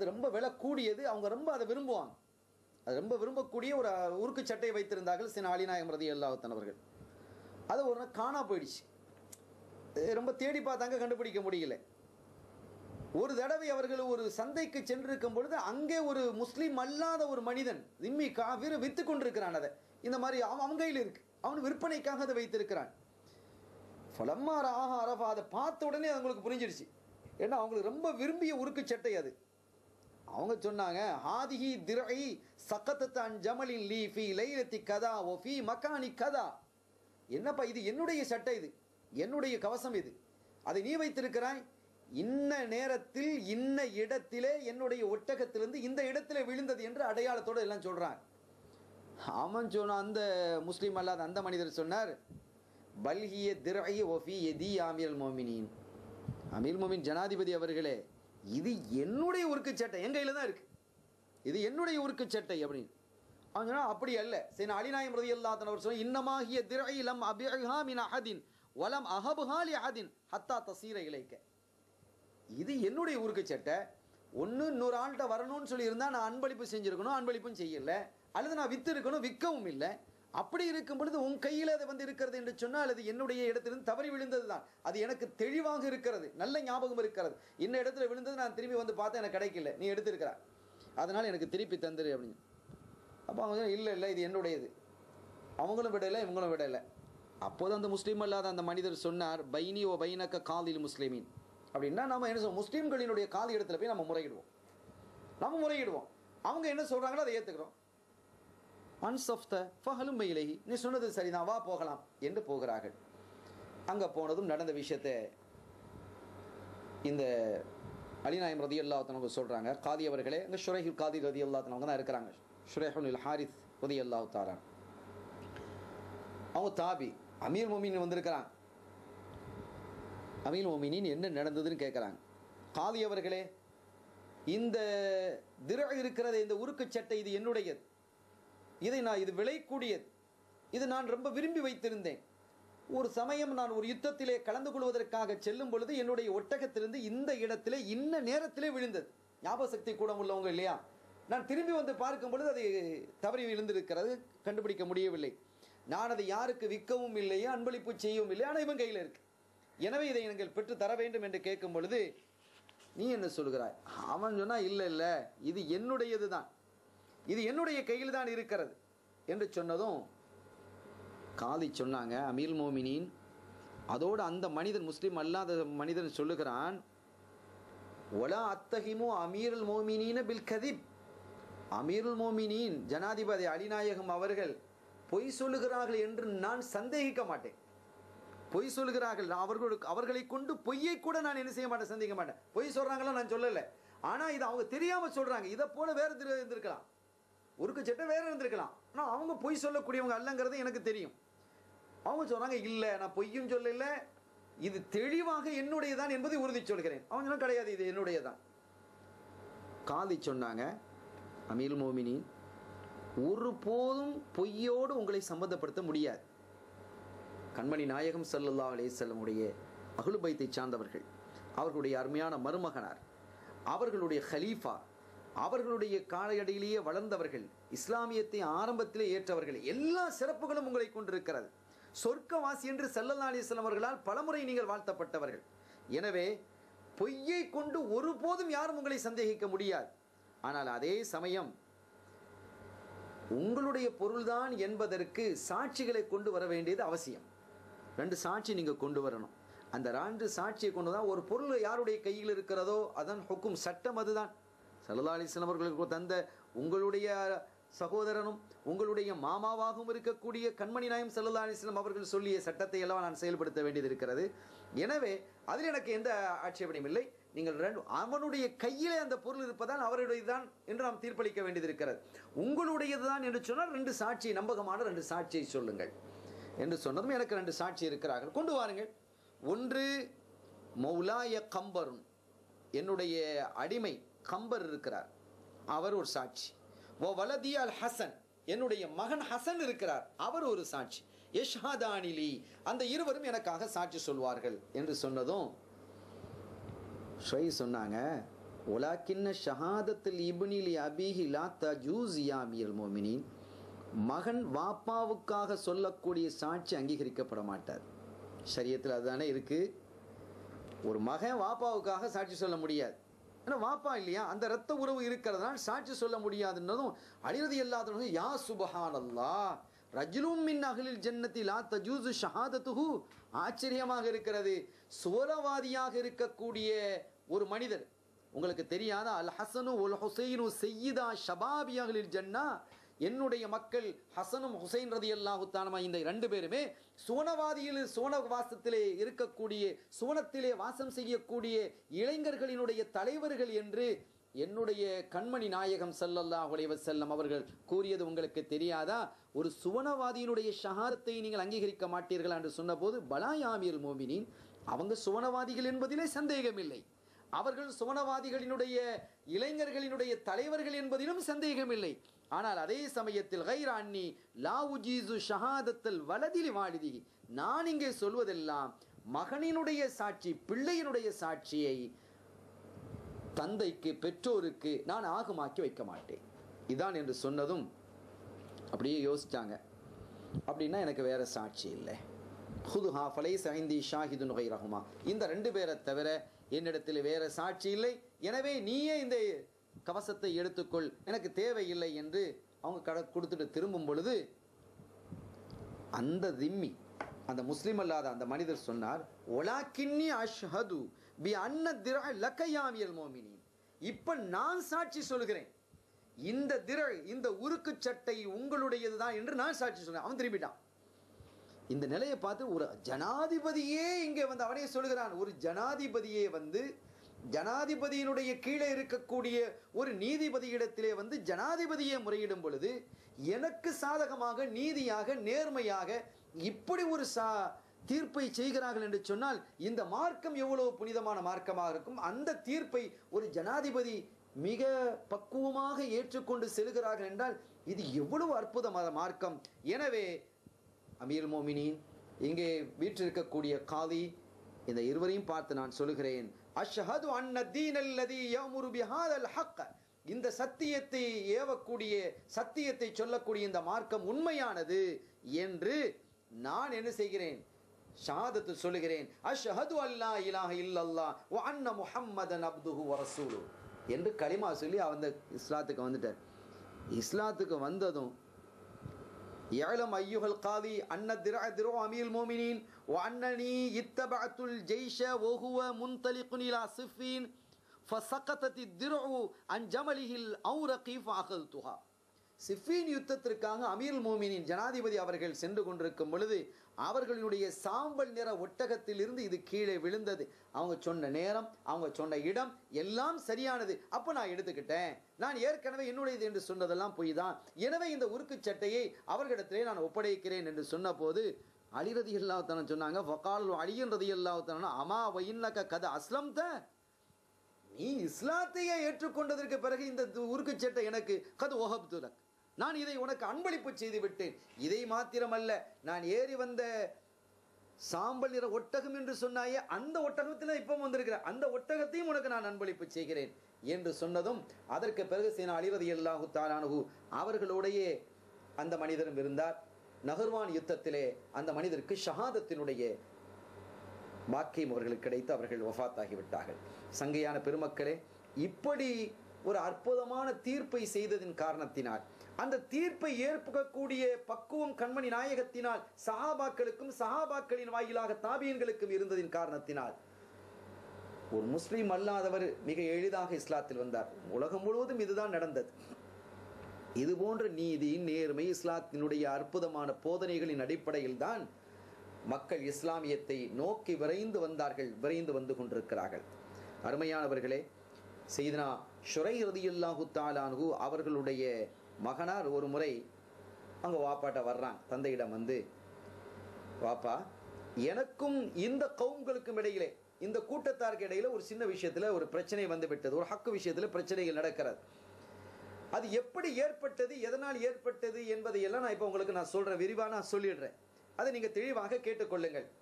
அது ரொம்ப விலை கூடியது அவங்க ரொம்ப அதை விரும்புவாங்க அது ரொம்ப விரும்பக்கூடிய ஒரு உருக்கு சட்டையை வைத்திருந்தார்கள் சின அலிநாயகம் ரதி அல்லாஹத்தன் அவர்கள் அது ஒரு நாள் காணா போயிடுச்சு அஹ் ரொம்ப தேடி பார்த்தாங்க கண்டுபிடிக்க முடியல ஒரு தடவை அவர்கள் ஒரு சந்தைக்கு சென்றிருக்கும் பொழுது அங்கே ஒரு முஸ்லீம் அல்லாத ஒரு மனிதன் திம்மி காவிர வித்து கொண்டிருக்கிறான் அதை இந்த மாதிரி அவன் அவன் கையில் இருக்கு அவன் விற்பனைக்காக அதை வைத்திருக்கிறான் ஃபலம்மா ராக அரஃபா அதை பார்த்த உடனே அது அவங்களுக்கு புரிஞ்சிடுச்சு ஏன்னா அவங்களுக்கு ரொம்ப விரும்பிய உருக்கு சட்டை அது அவங்க சொன்னாங்க ஹாதிஹி திரை சக்கத்தத்தான் ஜமலின் லீ ஃபி லைலத்தி கதா ஓ ஃபி மக்கானி கதா என்னப்பா இது என்னுடைய சட்டை இது என்னுடைய கவசம் இது அதை நீ வைத்திருக்கிறாய் இன்ன நேரத்தில் இன்ன இடத்திலே என்னுடைய ஒட்டகத்திலிருந்து இந்த இடத்திலே விழுந்தது என்று அடையாளத்தோடு எல்லாம் சொல்றான் அவன் சொன்ன அந்த முஸ்லீம் அல்லாத அந்த மனிதர் சொன்னார் பல்கிய திரை ஒஃபி எதி ஆமியல் மோமினின் அமீர் மோமின் ஜனாதிபதி அவர்களே இது என்னுடைய உருக்கு சட்டை என் கையில் தான் இருக்கு இது என்னுடைய உருக்கு சட்டை அப்படின்னு அவன் சொன்னா அப்படி அல்ல சரி அலிநாயம் ரதி அல்லாத்தன் அவர் சொன்ன இன்னமாகிய திரை லம் அபிஹா மின் அஹதின் வலம் அஹபுஹாலி அஹதின் ஹத்தா தசீர இலைக்க இது என்னுடைய ஊருக்கு சட்டை ஒன்று இன்னொரு ஆள்கிட்ட வரணும்னு சொல்லியிருந்தா நான் அன்பளிப்பு செஞ்சுருக்கணும் அன்பளிப்பும் செய்யல அல்லது நான் விற்று இருக்கணும் விற்கவும் இல்லை அப்படி இருக்கும் பொழுது உன் கையில் அது வந்து இருக்கிறது என்று சொன்னால் அது என்னுடைய இடத்திலிருந்து தவறி விழுந்தது தான் அது எனக்கு தெளிவாக இருக்கிறது நல்ல ஞாபகம் இருக்கிறது இந்த இடத்துல விழுந்தது நான் திரும்பி வந்து பார்த்தா எனக்கு கிடைக்கல நீ எடுத்திருக்கிறா அதனால் எனக்கு திருப்பி தந்துரு அப்படின்னு அப்போ அவங்க சொன்னாங்க, இல்லை இல்லை இது என்னுடையது அவங்களும் விடலை இவங்களும் விடலை அப்போது அந்த முஸ்லீம் அல்லாத அந்த மனிதர் சொன்னார் பைனி ஓ பைனக்க காலில் முஸ்லிமின் அப்படின்னா நம்ம என்ன சொல்லுவோம் முஸ்லீம்களினுடைய காலி இடத்துல போய் நம்ம முறையிடுவோம் நம்ம முறையிடுவோம் அவங்க என்ன சொல்கிறாங்களோ அதை ஏற்றுக்கிறோம் அன்சஃப்த ஃபஹலும் மயிலகி நீ சொன்னது சரிதான் வா போகலாம் என்று போகிறார்கள் அங்கே போனதும் நடந்த விஷயத்தை இந்த அலிநாயம் ரதி அல்லாத்தனவங்க சொல்கிறாங்க காதி அவர்களே அங்கே ஷுரைஹுல் காதி ரதி அல்லாத்தனவங்க தான் இருக்கிறாங்க ஷுரேஹுல் ஹாரித் ரதி அல்லாஹ் தாரா அவங்க தாபி அமீர் மொமின் வந்திருக்கிறான் அமீர் மொமினின் என்ன நடந்ததுன்னு கேட்குறாங்க காதி அவர்களே இந்த திர இருக்கிறது இந்த உருக்கு சட்டை இது என்னுடையது இதை நான் இது விலை கூடியது இது நான் ரொம்ப விரும்பி வைத்திருந்தேன் ஒரு சமயம் நான் ஒரு யுத்தத்திலே கலந்து கொள்வதற்காக செல்லும் பொழுது என்னுடைய ஒட்டகத்திலிருந்து இந்த இடத்திலே இன்ன நேரத்திலே விழுந்தது ஞாபக சக்தி கூட உள்ளவங்க இல்லையா நான் திரும்பி வந்து பார்க்கும் பொழுது அது தவறி விழுந்திருக்கிறது கண்டுபிடிக்க முடியவில்லை நான் அதை யாருக்கு விற்கவும் இல்லையே அன்பளிப்பு செய்யவும் இல்லை ஆனால் இவன் கையில் இருக்கு எனவே இதை நீங்கள் பெற்று தர வேண்டும் என்று கேட்கும் பொழுது நீ என்ன சொல்கிறாய் அவன் சொன்னா இல்லை இல்லை இது என்னுடையது தான் இது என்னுடைய கையில் தான் இருக்கிறது என்று சொன்னதும் காதி சொன்னாங்க அமீல் மோமினின் அதோடு அந்த மனிதன் முஸ்லீம் அல்லாத மனிதன் சொல்லுகிறான் ஒலா அத்தகிமோ அமீருல் மோமினீன பில் கதிப் அமீருல் மோமினின் ஜனாதிபதி அலிநாயகம் அவர்கள் பொய் சொல்லுகிறார்கள் என்று நான் சந்தேகிக்க மாட்டேன் பொய் சொல்லுகிறார்கள் நான் அவர்களுக்கு அவர்களை கொண்டு பொய்யை கூட நான் என்ன செய்ய மாட்டேன் சந்தேகிக்க மாட்டேன் பொய் சொல்றாங்களோ நான் சொல்லலை ஆனால் இது அவங்க தெரியாம சொல்றாங்க இதை போல வேற திரு- இருந்திருக்கலாம் உருக்கு சட்டை வேற இருந்திருக்கலாம் ஆனால் அவங்க பொய் சொல்லக்கூடியவங்க அல்லங்கிறது எனக்கு தெரியும் அவங்க சொன்னாங்க இல்லை நான் பொய்யும் சொல்லல இது தெளிவாக என்னுடையதான் என்பதை உறுதி சொல்கிறேன் அவங்க சொன்னா, கிடையாது இது என்னுடையதான் காதி சொன்னாங்க அமீல் மோமினின் ஒருபோதும் பொய்யோடு உங்களை சம்பந்தப்படுத்த முடியாது கண்மணி நாயகம் சல்லல்லா அலைஹிஸ்ஸல்லமுடைய அகுலுபைத்தை சார்ந்தவர்கள் அவர்களுடைய அருமையான மருமகனார் அவர்களுடைய ஹலீஃபா அவர்களுடைய காலையடியிலேயே வளர்ந்தவர்கள் இஸ்லாமியத்தை ஆரம்பத்திலே ஏற்றவர்கள் எல்லா சிறப்புகளும் உங்களை கொண்டிருக்கிறது சொர்க்கவாசி என்று சல்லல்லா அலிஸ்லாம் அவர்களால் பலமுறை நீங்கள் வாழ்த்தப்பட்டவர்கள் எனவே பொய்யை கொண்டு ஒருபோதும் யாரும் உங்களை சந்தேகிக்க முடியாது ஆனால் அதே சமயம் உங்களுடைய பொருள்தான் என்பதற்கு சாட்சிகளை கொண்டு வர வேண்டியது அவசியம் ரெண்டு சாட்சி நீங்கள் கொண்டு வரணும் அந்த ரெண்டு சாட்சியை கொண்டு தான் ஒரு பொருள் யாருடைய கையில் இருக்கிறதோ அதன் ஹுக்கும் சட்டம் அதுதான் சல்லா அலிஸ்லாம் அவர்களுக்கு தந்த உங்களுடைய சகோதரனும் உங்களுடைய மாமாவாகவும் இருக்கக்கூடிய கண்மணி நாயம் சல்லா அலிஸ்லாம் அவர்கள் சொல்லிய சட்டத்தை எல்லாம் நான் செயல்படுத்த வேண்டியது இருக்கிறது எனவே அதில் எனக்கு எந்த ஆட்சேபனையும் இல்லை நீங்கள் ரெண்டு அவனுடைய கையிலே அந்த பொருள் இருப்பதால் அவருடையதுதான் என்று நாம் தீர்ப்பளிக்க வேண்டியது இருக்கிறது உங்களுடையதுதான் என்று சொன்னால் ரெண்டு சாட்சி நம்பகமான ரெண்டு சாட்சியை சொல்லுங்கள் என்று சொன்னதும் எனக்கு ரெண்டு சாட்சி இருக்கிறார்கள் கொண்டு வாருங்கள் ஒன்று மௌலாய கம்பருன் என்னுடைய அடிமை கம்பர் இருக்கிறார் அவர் ஒரு சாட்சி ஓ வலதி அல் ஹசன் என்னுடைய மகன் ஹசன் இருக்கிறார் அவர் ஒரு சாட்சி யஷ்ஹாதானிலி அந்த இருவரும் எனக்காக சாட்சி சொல்வார்கள் என்று சொன்னதும் ஷொய் சொன்னாங்க ஒலாக்கின்ன ஷஹாதத்தில் இப்னிலி அபிஹி லா தஜூஸ் யா அமீரல் மோமினின் மகன் வாப்பாவுக்காக சொல்லக்கூடிய சாட்சி அங்கீகரிக்கப்பட மாட்டார் சரியத்தில் அதுதானே இருக்கு ஒரு மகன் வாப்பாவுக்காக சாட்சி சொல்ல முடியாது ஏன்னா வாப்பா இல்லையா அந்த ரத்த உறவு இருக்கிறதுனால சாட்சி சொல்ல முடியாதுன்னதும் அழிறது இல்லாத யா சுபஹான் அல்லா ரஜுலும் மின் அகலில் ஜன்னத்தி லா தஜூசு ஷஹாதத்துஹு ஆச்சரியமாக இருக்கிறது சுவரவாதியாக இருக்கக்கூடிய ஒரு மனிதர் உங்களுக்கு தெரியாத அல் ஹசனு உல் ஹுசைனு செய்யிதா ஷபாபி அகலில் ஜன்னா என்னுடைய மக்கள் ஹசனும் ஹுசைன் ரதி அல்லாஹு தானமா இந்த ரெண்டு பேருமே சுவனவாதியில் சுவனவாசத்திலே இருக்கக்கூடிய சுவனத்திலே வாசம் செய்யக்கூடிய இளைஞர்களினுடைய தலைவர்கள் என்று என்னுடைய கண்மணி நாயகம் ஸல்லல்லாஹு அலைஹி வஸல்லம் அவர்கள் கூறியது உங்களுக்கு தெரியாதா ஒரு சுவனவாதியினுடைய ஷஹாதத்தை நீங்கள் அங்கீகரிக்க மாட்டீர்களா என்று சொன்னபோது பலாயாமியல் மோமினின் அவங்க சுவனவாதிகள் என்பதிலே சந்தேகமில்லை அவர்கள் சுவனவாதிகளினுடைய இளைஞர்களினுடைய தலைவர்கள் என்பதிலும் சந்தேகமில்லை ஆனால் அதே சமயத்தில் கைர அன்னி லாவுஜீசு ஷஹாதத்தில் வலதிலி வாலிதி நான் இங்கே சொல்வதெல்லாம் மகனினுடைய சாட்சி பிள்ளையினுடைய சாட்சியை தந்தைக்கு பெற்றோருக்கு நான் ஆகமாக்கி வைக்க மாட்டேன் இதான் என்று சொன்னதும் அப்படியே யோசிச்சாங்க அப்படின்னா எனக்கு வேற சாட்சி இல்லை ஹுதுஹா ஃபலை சைந்தி ஷாஹிதுன் ரஹுமா இந்த ரெண்டு பேரை தவிர என்னிடத்தில் வேற சாட்சி இல்லை எனவே நீயே இந்த கவசத்தை எடுத்துக்கொள் எனக்கு தேவையில்லை என்று அவங்க கடை கொடுத்துட்டு திரும்பும் பொழுது அந்த திம்மி அந்த முஸ்லிம் அல்லாத அந்த மனிதர் சொன்னார் ஒலாக்கின்னி அஷ்ஹது பி அன்ன திரா லக்கையாமியல் மோமினி இப்ப நான் சாட்சி சொல்கிறேன் இந்த திரள் இந்த உருக்கு சட்டை உங்களுடையது தான் என்று நான் சாட்சி சொன்னேன் அவன் திரும்பிட்டான் இந்த நிலையை பார்த்து ஒரு ஜனாதிபதியே இங்கே வந்து அவனே சொல்கிறான் ஒரு ஜனாதிபதியே வந்து ஜனாதிபதியினுடைய கீழே இருக்கக்கூடிய ஒரு நீதிபதியிடத்திலே வந்து ஜனாதிபதியே முறையிடும் பொழுது எனக்கு சாதகமாக நீதியாக நேர்மையாக இப்படி ஒரு சா தீர்ப்பை செய்கிறார்கள் என்று சொன்னால் இந்த மார்க்கம் எவ்வளவு புனிதமான மார்க்கமாக இருக்கும் அந்த தீர்ப்பை ஒரு ஜனாதிபதி மிக பக்குவமாக ஏற்றுக்கொண்டு செல்கிறார்கள் என்றால் இது எவ்வளவு அற்புதமான மார்க்கம் எனவே அமீர் மோமினின் இங்கே வீற்றிருக்கக்கூடிய காதி இந்த இருவரையும் பார்த்து நான் சொல்லுகிறேன் அஷ்ஹது அன்ன தீன் அல்லதி யமுரு பிஹாதல் ஹக்க இந்த சத்தியத்தை ஏவக்கூடிய சத்தியத்தை சொல்லக்கூடிய இந்த மார்க்கம் உண்மையானது என்று நான் என்ன செய்கிறேன் ஷஹாதத்து சொல்லுகிறேன் அஷ்ஹது அல்லா இலாஹ இல்லல்லாஹ் வ அன்ன முஹம்மதன் அப்துஹு வ ரசூலுஹு என்று கலிமா சொல்லி அந்த இஸ்லாத்துக்கு வந்துட்டார் இஸ்லாத்துக்கு வந்ததும் يعلم أيها القاضي أن الدرع درع أمير المؤمنين وأنني اتبعت الجيش وهو منطلق إلى صفين فسقطت الدرع عن جمله الأورق فأخذتها சிஃபீன் யுத்தத்திற்காக அமீர் மோமினின் ஜனாதிபதி அவர்கள் சென்று கொண்டிருக்கும் பொழுது அவர்களுடைய சாம்பல் நிற ஒட்டகத்தில் இருந்து இது கீழே விழுந்தது அவங்க சொன்ன நேரம் அவங்க சொன்ன இடம் எல்லாம் சரியானது அப்போ நான் எடுத்துக்கிட்டேன் நான் ஏற்கனவே என்னுடையது என்று சொன்னதெல்லாம் பொய் தான் எனவே இந்த உருக்கு சட்டையை அவர்களிடத்திலே நான் ஒப்படைக்கிறேன் என்று சொன்னபோது அலிரதி இல்லாத்தனம் சொன்னாங்க ஃபகால் அலியன் ரதி இல்லாத்தனா அமா வைன்னக கத அஸ்லம் த நீ இஸ்லாத்தையே ஏற்றுக்கொண்டதற்கு பிறகு இந்த உருக்கு சட்டை எனக்கு கது ஒஹப்துலக் நான் இதை உனக்கு அன்பளிப்பு செய்து விட்டேன் இதை மாத்திரமல்ல நான் ஏறி வந்த சாம்பல் நிற ஒட்டகம் என்று சொன்னாயே அந்த ஒட்டகத்தில் இப்போ வந்திருக்கிறேன் அந்த ஒட்டகத்தையும் உனக்கு நான் அன்பளிப்பு செய்கிறேன் என்று சொன்னதும் அதற்கு பிறகு சீனா அழிவது அல்லாஹு தாலானு அவர்களுடைய அந்த மனிதரும் இருந்தார் நகர்வான் யுத்தத்திலே அந்த மனிதருக்கு ஷஹாதத்தினுடைய பாக்கியம் அவர்களுக்கு கிடைத்து அவர்கள் வஃத்தாகிவிட்டார்கள் சங்கையான பெருமக்களே இப்படி ஒரு அற்புதமான தீர்ப்பை செய்ததின் காரணத்தினால் அந்த தீர்ப்பை ஏற்கக்கூடிய பக்குவம் கண்மணி நாயகத்தினால் சஹாபாக்களுக்கும் சஹாபாக்களின் வாயிலாக தாபியன்களுக்கும் இருந்ததின் காரணத்தினால் ஒரு முஸ்லீம் அல்லாதவர் மிக எளிதாக இஸ்லாத்தில் வந்தார் உலகம் முழுவதும் இதுதான் நடந்தது இது போன்ற நீதி நேர்மை இஸ்லாத்தினுடைய அற்புதமான போதனைகளின் அடிப்படையில் தான் மக்கள் இஸ்லாமியத்தை நோக்கி விரைந்து வந்தார்கள் விரைந்து வந்து கொண்டிருக்கிறார்கள் அருமையானவர்களே செய்தனா ஷுரை ரதியுல்லாஹு தாலானு அவர்களுடைய மகனார் ஒரு முறை அங்கே வாப்பாட்ட வர்றான் தந்தையிடம் வந்து வாப்பா எனக்கும் இந்த கவும்களுக்கும் இடையிலே இந்த கூட்டத்தாருக்கு இடையில ஒரு சின்ன விஷயத்துல ஒரு பிரச்சனை வந்து விட்டது ஒரு ஹக்கு விஷயத்துல பிரச்சனைகள் நடக்கிறது அது எப்படி ஏற்பட்டது எதனால் ஏற்பட்டது என்பதை எல்லாம் நான் இப்போ உங்களுக்கு நான் சொல்றேன் விரிவாக நான் சொல்லிடுறேன் அதை நீங்க தெளிவாக கேட்டுக்கொள்ளுங்கள்